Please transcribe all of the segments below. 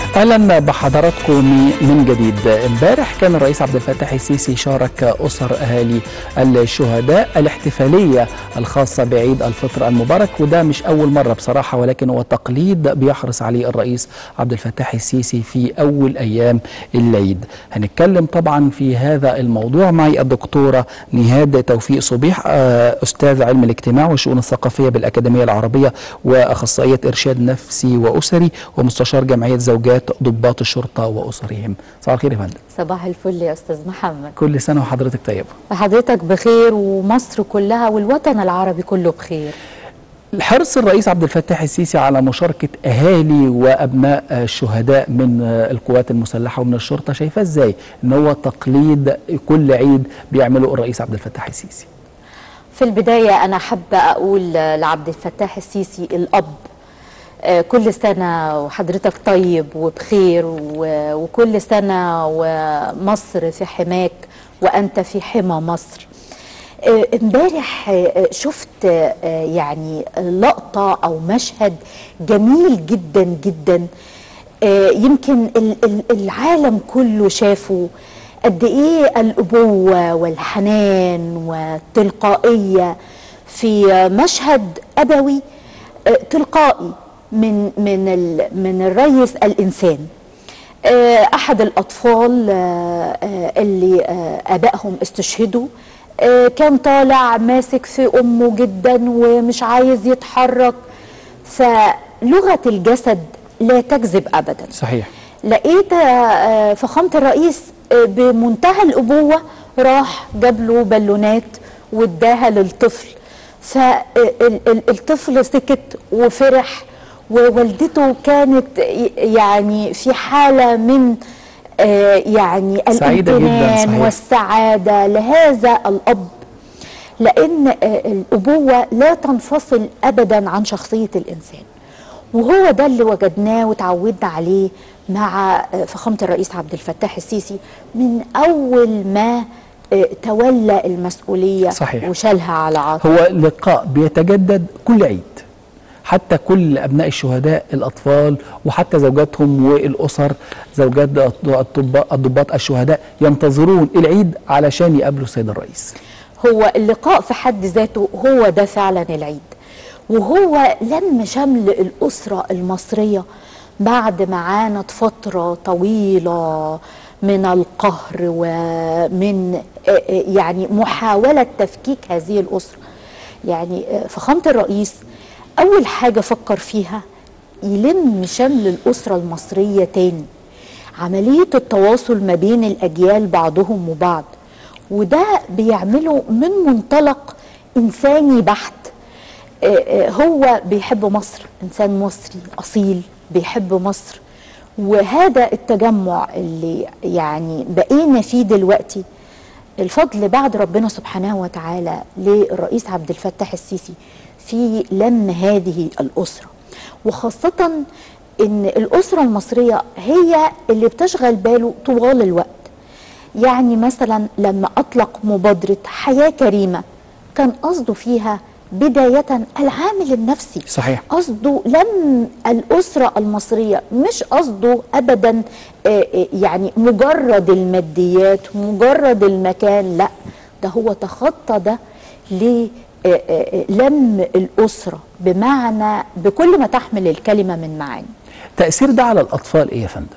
اهلا بحضراتكم من جديد امبارح كان الرئيس عبد الفتاح السيسي شارك اسر اهالي الشهداء الاحتفاليه الخاصه بعيد الفطر المبارك وده مش اول مره بصراحه ولكن هو تقليد بيحرص عليه الرئيس عبد الفتاح السيسي في اول ايام العيد هنتكلم طبعا في هذا الموضوع معي الدكتوره نهاد توفيق صبيح استاذ علم الاجتماع والشؤون الثقافيه بالاكاديميه العربيه واخصائيه ارشاد نفسي واسري ومستشار جمعيه زوجات ضباط الشرطه واسرهم صباح الخير يا فندم صباح الفل يا استاذ محمد كل سنه وحضرتك طيبه وحضرتك بخير ومصر كلها والوطن العربي كله بخير حرص الرئيس عبد الفتاح السيسي على مشاركة أهالي وأبناء الشهداء من القوات المسلحة ومن الشرطة شايفاه إزاي إن هو تقليد كل عيد بيعمله الرئيس عبد الفتاح السيسي في البداية أنا حابة أقول لعبد الفتاح السيسي الأب كل سنة وحضرتك طيب وبخير وكل سنة ومصر في حماك وأنت في حمى مصر امبارح شفت يعني لقطة أو مشهد جميل جدا جدا يمكن العالم كله شافه قد ايه الابوه والحنان والتلقائيه في مشهد ابوي تلقائي من من من الريس الانسان احد الاطفال اللي ابائهم استشهدوا كان طالع ماسك في امه جدا ومش عايز يتحرك فلغه الجسد لا تكذب ابدا صحيح لقيت فخامه الرئيس بمنتهى الابوه راح جاب له بالونات واداها للطفل فالطفل سكت وفرح ووالدته كانت يعني في حاله من يعني الامتنان والسعاده لهذا الاب لان الابوه لا تنفصل ابدا عن شخصيه الانسان وهو ده اللي وجدناه وتعودنا عليه مع فخامه الرئيس عبد الفتاح السيسي من اول ما تولى المسؤوليه صحيح. وشالها على عاتقه هو لقاء بيتجدد كل عيد حتى كل ابناء الشهداء الاطفال وحتى زوجاتهم والاسر زوجات الضباط الشهداء ينتظرون العيد علشان يقابلوا السيد الرئيس هو اللقاء في حد ذاته هو ده فعلا العيد وهو لم شمل الاسره المصريه بعد ما عانت فتره طويله من القهر ومن يعني محاوله تفكيك هذه الاسره يعني فخامه الرئيس أول حاجة فكر فيها يلم شمل الأسرة المصرية تاني عملية التواصل ما بين الأجيال بعضهم وبعض وده بيعمله من منطلق إنساني بحت هو بيحب مصر إنسان مصري أصيل بيحب مصر وهذا التجمع اللي يعني بقينا فيه دلوقتي الفضل بعد ربنا سبحانه وتعالى للرئيس عبد الفتاح السيسي في لم هذه الأسرة وخاصة أن الأسرة المصرية هي اللي بتشغل باله طوال الوقت يعني مثلا لما أطلق مبادرة حياة كريمة كان قصده فيها بداية العامل النفسي صحيح قصده لم الأسرة المصرية مش قصده أبدا يعني مجرد الماديات مجرد المكان لا ده هو تخطى ده ليه لم الأسرة بمعنى بكل ما تحمل الكلمة من معاني تأثير ده على الأطفال إيه يا فندم؟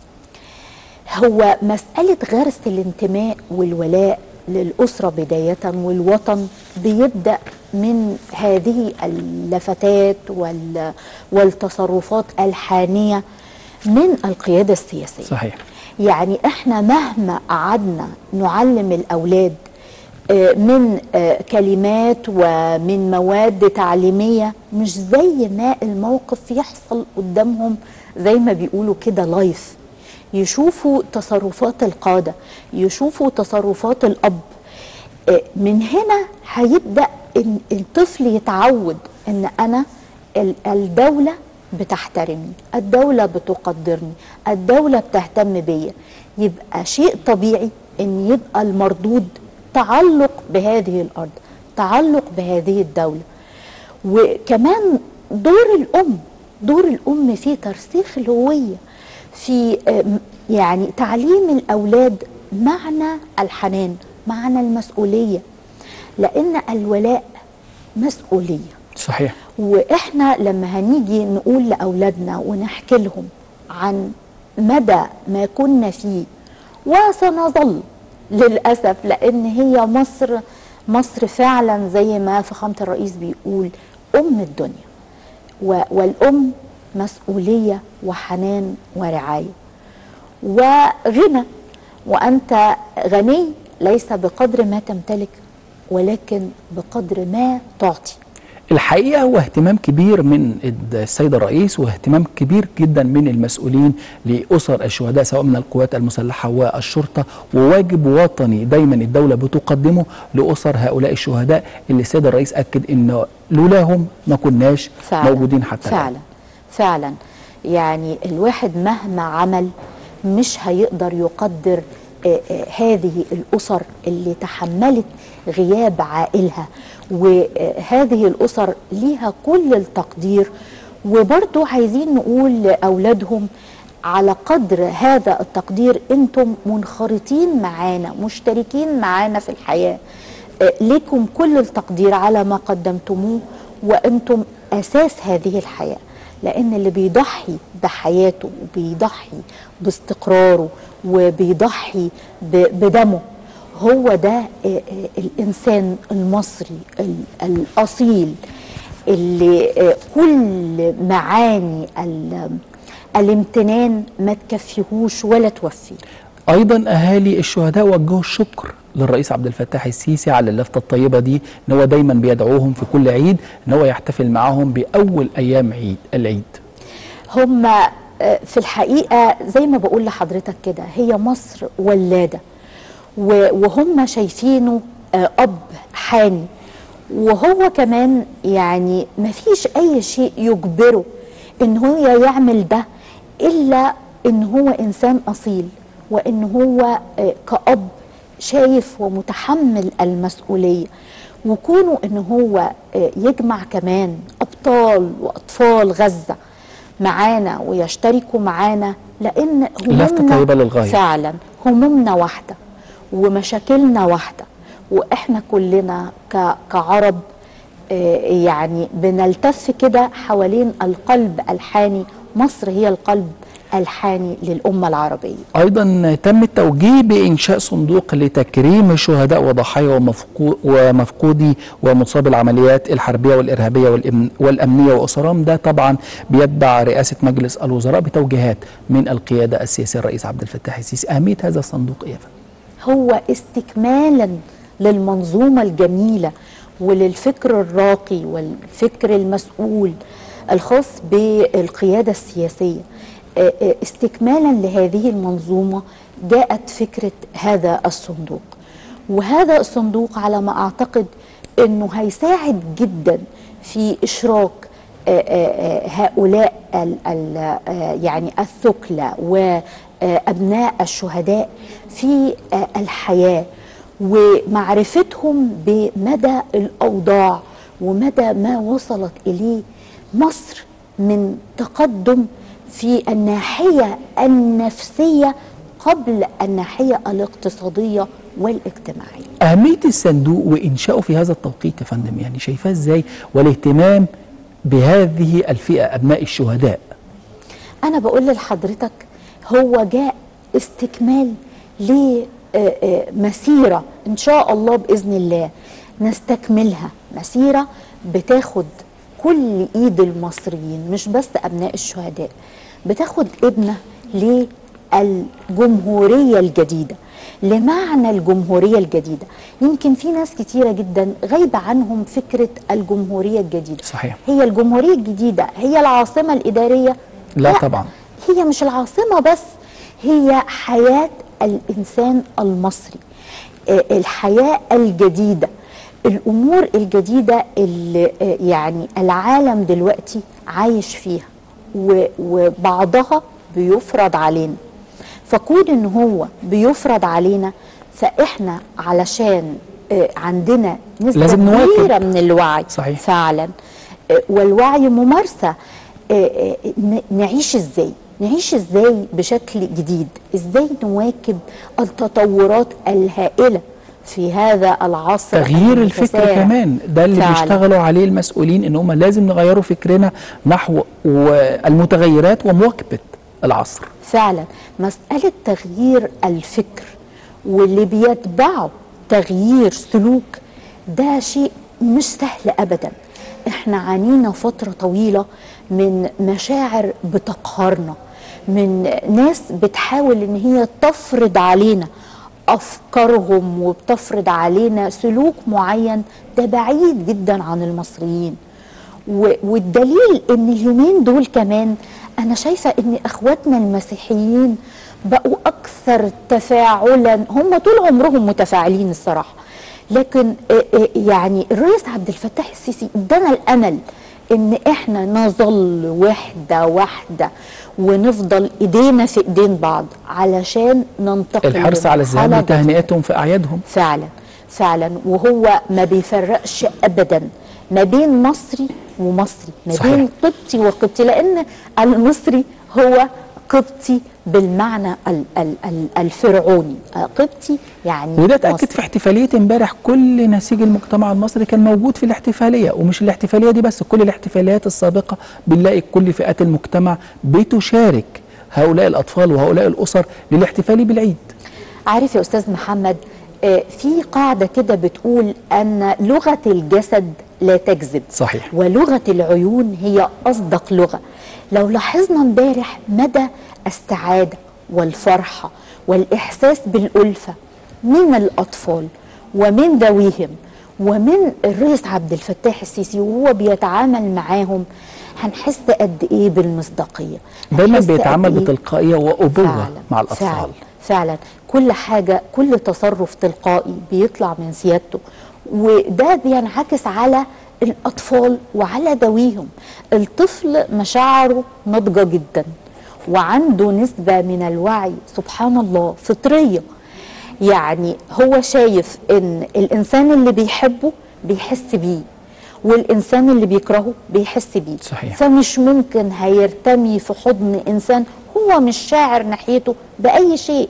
هو مسألة غرس الانتماء والولاء للأسرة بداية والوطن بيبدأ من هذه اللفتات وال والتصرفات الحانية من القيادة السياسية صحيح يعني احنا مهما قعدنا نعلم الأولاد من كلمات ومن مواد تعليمية مش زي ما الموقف يحصل قدامهم زي ما بيقولوا كده لايف يشوفوا تصرفات القادة يشوفوا تصرفات الأب من هنا هيبدأ إن الطفل يتعود إن أنا الدولة بتحترمني الدولة بتقدرني الدولة بتهتم بيا يبقى شيء طبيعي إن يبقى المردود تعلق بهذه الارض تعلق بهذه الدوله وكمان دور الام دور الام في ترسيخ الهويه في آه، م- يعني تعليم الأولاد معنى الحنان معنى المسؤولية لأن الولاء مسؤولية صحيح واحنا لما هنيجي نقول لاولادنا ونحكي لهم عن مدى ما كنا فيه وسنظل للاسف لان هي مصر مصر فعلا زي ما فخامه الرئيس بيقول ام الدنيا و- والام مسؤوليه وحنان ورعايه وغنى وانت غني ليس بقدر ما تمتلك ولكن بقدر ما تعطي الحقيقة هو اهتمام كبير من السيد الرئيس واهتمام كبير جدا من المسؤولين لأسر الشهداء سواء من القوات المسلحة والشرطة وواجب وطني دايما الدولة بتقدمه لأسر هؤلاء الشهداء اللي السيد الرئيس أكد إنه لولاهم ما كناش فعلا موجودين حتى الآن. فعلا فعلا يعني الواحد مهما عمل مش هيقدر يقدر آه، آه، هذه الأسر اللي تحملت غياب عائلها وهذه الأسر ليها كل التقدير وبرضو عايزين نقول لأولادهم على قدر هذا التقدير انتم منخرطين معانا مشتركين معانا في الحياة آه، لكم كل التقدير على ما قدمتموه وانتم اساس هذه الحياه لان اللي بيضحي بحياته وبيضحي باستقراره وبيضحي ب- بدمه هو ده آه، آه، الانسان المصري ال- الاصيل اللي آه، كل معاني ال- الامتنان ما تكفيهوش ولا توفيه ايضا اهالي الشهداء وجهوا الشكر للرئيس عبد الفتاح السيسي على اللفته الطيبه دي ان هو دايما بيدعوهم في كل عيد ان هو يحتفل معاهم باول ايام عيد العيد هم آه، في الحقيقة زي ما بقول لحضرتك كده هي مصر ولادة و- وهم شايفينه آه، أب حاني وهو كمان يعني مفيش أي شيء يجبره إن هو يعمل ده إلا إن هو إنسان أصيل وإن هو آه، كأب شايف ومتحمل المسؤولية وكونه إن هو آه، يجمع كمان أبطال وأطفال غزة معانا ويشتركوا معانا لان لفتة همومنا طيبة للغاية. فعلا همومنا واحده ومشاكلنا واحده واحنا كلنا ك- كعرب آه، يعني بنلتف كده حوالين القلب الحاني مصر هي القلب الحاني للامه العربيه ايضا تم التوجيه بانشاء صندوق لتكريم شهداء وضحايا ومفقو- ومفقودي ومصاب العمليات الحربيه والارهابيه والأمن- والامنيه واسرهم ده طبعا بيتبع رئاسه مجلس الوزراء بتوجيهات من القياده السياسيه الرئيس عبد الفتاح السيسي اهميه هذا الصندوق ايه يا فندم؟ هو استكمالا للمنظومه الجميله وللفكر الراقي والفكر المسؤول الخاص بالقياده السياسيه آه، آه، استكمالا لهذه المنظومه جاءت فكره هذا الصندوق وهذا الصندوق على ما اعتقد انه هيساعد جدا في اشراك آه، آه، آه، هؤلاء ال- ال- آه، يعني الثكلى وابناء الشهداء في آه، الحياه ومعرفتهم بمدى الاوضاع ومدى ما وصلت اليه مصر من تقدم في الناحيه النفسيه قبل الناحيه الاقتصاديه والاجتماعيه اهميه الصندوق وانشائه في هذا التوقيت يا فندم يعني شايفاه ازاي والاهتمام بهذه الفئه ابناء الشهداء انا بقول لحضرتك هو جاء استكمال لمسيره ان شاء الله باذن الله نستكملها مسيره بتاخد كل ايد المصريين مش بس ابناء الشهداء بتاخد ابنه للجمهوريه الجديده لمعنى الجمهوريه الجديده يمكن في ناس كتيره جدا غايبه عنهم فكره الجمهوريه الجديده صحيح. هي الجمهوريه الجديده هي العاصمه الاداريه لا طبعا. هي مش العاصمة بس هي حياة الإنسان المصري آه، الحياة الجديدة الأمور الجديدة اللي آه، يعني العالم دلوقتي عايش فيها و- وبعضها بيفرض علينا فكون ان هو بيفرض علينا فاحنا علشان آه، عندنا نسبة لازم نواكب. كبيرة من الوعي صحيح. فعلا آه، والوعي ممارسة آه، آه، ن- نعيش ازاي نعيش ازاي بشكل جديد ازاي نواكب التطورات الهائله في هذا العصر تغيير الفكر المتسارع. كمان ده اللي فعلاً. بيشتغلوا عليه المسؤولين ان هم لازم نغيروا فكرنا نحو المتغيرات ومواكبه العصر فعلا مسألة تغيير الفكر واللي بيتبعه تغيير سلوك ده شيء مش سهل أبدا احنا عانينا فترة طويلة من مشاعر بتقهرنا من ناس بتحاول ان هي تفرض علينا افكارهم وبتفرض علينا سلوك معين ده بعيد جدا عن المصريين و- والدليل ان اليومين دول كمان انا شايفه ان اخواتنا المسيحيين بقوا اكثر تفاعلا هم طول عمرهم متفاعلين الصراحه لكن آه، آه، يعني الرئيس عبد الفتاح السيسي ادانا الامل ان احنا نظل وحده واحده ونفضل ايدينا في ايدين بعض علشان ننتقل الحرص على الذهاب لمرحلة جديدة. لتهنئتهم في اعيادهم فعلا فعلا وهو ما بيفرقش ابدا ما بين مصري ومصري ما صحيح. بين قبطي وقبطي لان المصري هو قبطي بالمعنى ال- ال- ال- الفرعوني آه، قبطي يعني وده اتاكد مصري. في احتفاليه امبارح كل نسيج المجتمع المصري كان موجود في الاحتفاليه ومش الاحتفاليه دي بس كل الاحتفاليات السابقه بنلاقي كل فئات المجتمع بتشارك هؤلاء الاطفال وهؤلاء الاسر للاحتفال بالعيد عارف يا استاذ محمد آه، في قاعده كده بتقول ان لغه الجسد لا تكذب صحيح. ولغه العيون هي اصدق لغه لو لاحظنا امبارح مدى السعاده والفرحه والاحساس بالالفه من الاطفال ومن ذويهم ومن الرئيس عبد الفتاح السيسي وهو بيتعامل معاهم هنحس قد ايه بالمصداقيه دايما هنحس قد بيتعامل إيه بتلقائيه وابوه فعلا مع الاطفال فعلا فعلا كل حاجة كل تصرف تلقائي بيطلع من سيادته وده بينعكس على الأطفال وعلى ذويهم الطفل مشاعره ناضجة جدا وعنده نسبة من الوعي سبحان الله فطرية يعني هو شايف ان الانسان اللي بيحبه بيحس بيه والانسان اللي بيكرهه بيحس بيه صحيح. فمش ممكن هيرتمي في حضن انسان هو مش شاعر ناحيته باي شيء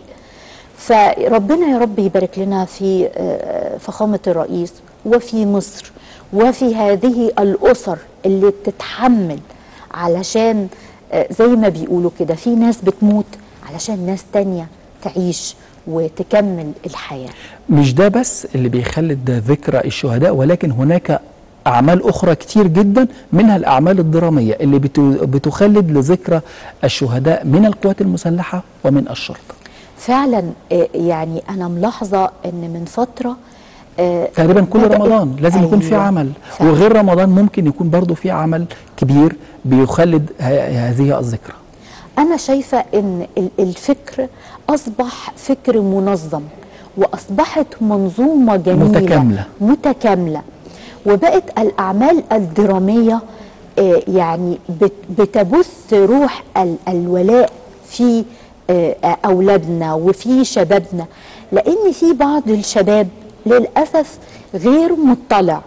فربنا يا رب يبارك لنا في آه، فخامه الرئيس وفي مصر وفي هذه الاسر اللي بتتحمل علشان آه، زي ما بيقولوا كده في ناس بتموت علشان ناس تانية تعيش وتكمل الحياه مش ده بس اللي بيخلد ذكرى الشهداء ولكن هناك أعمال أخرى كتير جدا منها الأعمال الدرامية اللي بت- بتخلد لذكرى الشهداء من القوات المسلحة ومن الشرطة فعلا آه، يعني انا ملاحظه ان من فتره آه، تقريبا كل بدأت- رمضان لازم يكون في أيوة، عمل فعلا. وغير رمضان ممكن يكون برضو في عمل كبير بيخلد ه- هذه الذكرى أنا شايفة إن ال- الفكر أصبح فكر منظم وأصبحت منظومة جميلة متكاملة. متكاملة وبقت الأعمال الدرامية آه، يعني بت- بتبث روح ال- الولاء في آه، آه، أولادنا وفي شبابنا لأن في بعض الشباب للأسف غير مطلع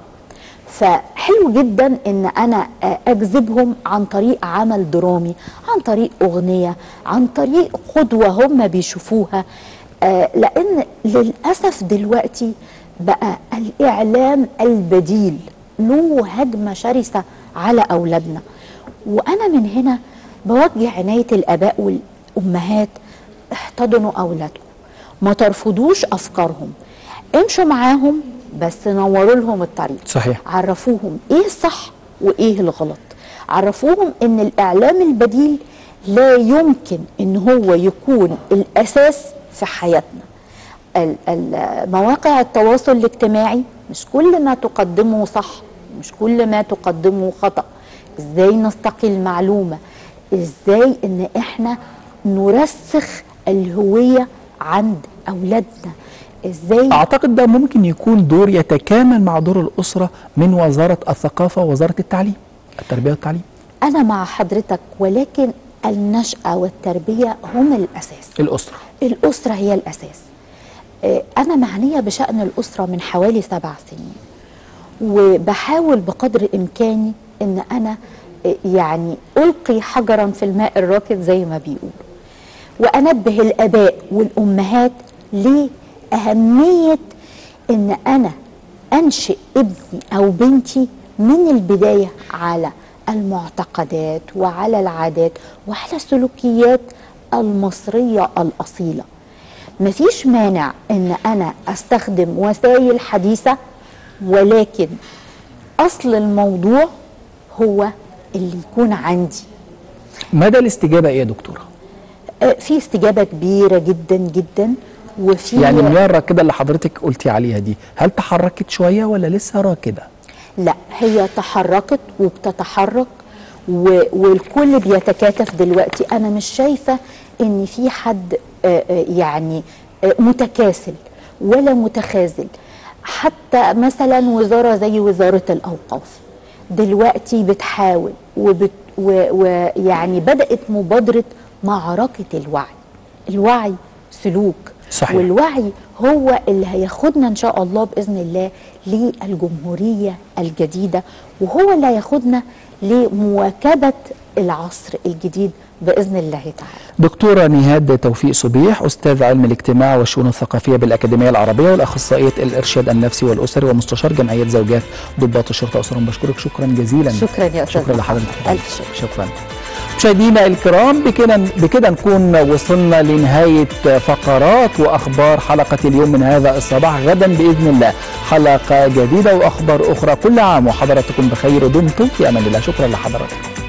فحلو جدا ان انا آه، اجذبهم عن طريق عمل درامي عن طريق اغنيه عن طريق قدوه هم بيشوفوها آه، لان للاسف دلوقتي بقى الاعلام البديل له هجمه شرسه على اولادنا وانا من هنا بوجه عنايه الاباء والامهات احتضنوا اولادكم ما ترفضوش افكارهم امشوا معاهم بس نوروا لهم الطريق صحيح. عرفوهم ايه الصح وايه الغلط عرفوهم ان الاعلام البديل لا يمكن ان هو يكون الاساس في حياتنا ال- ال- مواقع التواصل الاجتماعي مش كل ما تقدمه صح مش كل ما تقدمه خطأ ازاي نستقي المعلومة ازاي ان احنا نرسخ الهوية عند اولادنا ازاي أعتقد ده ممكن يكون دور يتكامل مع دور الأسرة من وزارة الثقافة ووزارة التعليم التربية والتعليم أنا مع حضرتك ولكن النشأة والتربية هم الأساس الأسرة الأسرة هي الأساس آه، أنا معنية بشأن الأسرة من حوالي سبع سنين وبحاول بقدر إمكاني إن أنا يعني ألقي حجرا في الماء الراكد زي ما بيقولوا وأنبه الآباء والأمهات لأهمية إن أنا أنشئ ابني أو بنتي من البداية على المعتقدات وعلى العادات وعلى السلوكيات المصرية الأصيلة مفيش مانع ان انا استخدم وسائل حديثة ولكن اصل الموضوع هو اللي يكون عندي مدى الاستجابه ايه يا دكتوره آه، في استجابة كبيرة جدا جدا وفي يعني المياه كده اللي حضرتك قلتي عليها دي هل تحركت شويه ولا لسه راكده لا هي تحركت وبتتحرك و... والكل بيتكاتف دلوقتي انا مش شايفه ان في حد آه، آه، يعني آه، متكاسل ولا متخاذل حتى مثلا وزاره زي وزاره الاوقاف دلوقتي بتحاول وبت... و... ويعني بدات مبادره معركه الوعي الوعي سلوك صحيح. والوعي هو اللي هياخدنا ان شاء الله باذن الله للجمهوريه الجديده وهو اللي هياخدنا لمواكبه العصر الجديد باذن الله تعالى. دكتورة نهاد توفيق صبيح أستاذ علم الاجتماع والشؤون الثقافية بالأكاديمية العربية والأخصائية الإرشاد النفسي والأسري ومستشار جمعية زوجات ضباط الشرطة أسرهم بشكرك شكرا جزيلا شكرا يا استاذ شكرا محمد. لحضرتك الف شكر. شكرا مشاهدينا الكرام بكده بكده نكون وصلنا لنهاية فقرات وأخبار حلقة اليوم من هذا الصباح غدا بإذن الله حلقة جديدة وأخبار أخرى كل عام وحضراتكم بخير دمتم في أمان الله شكرا لحضراتكم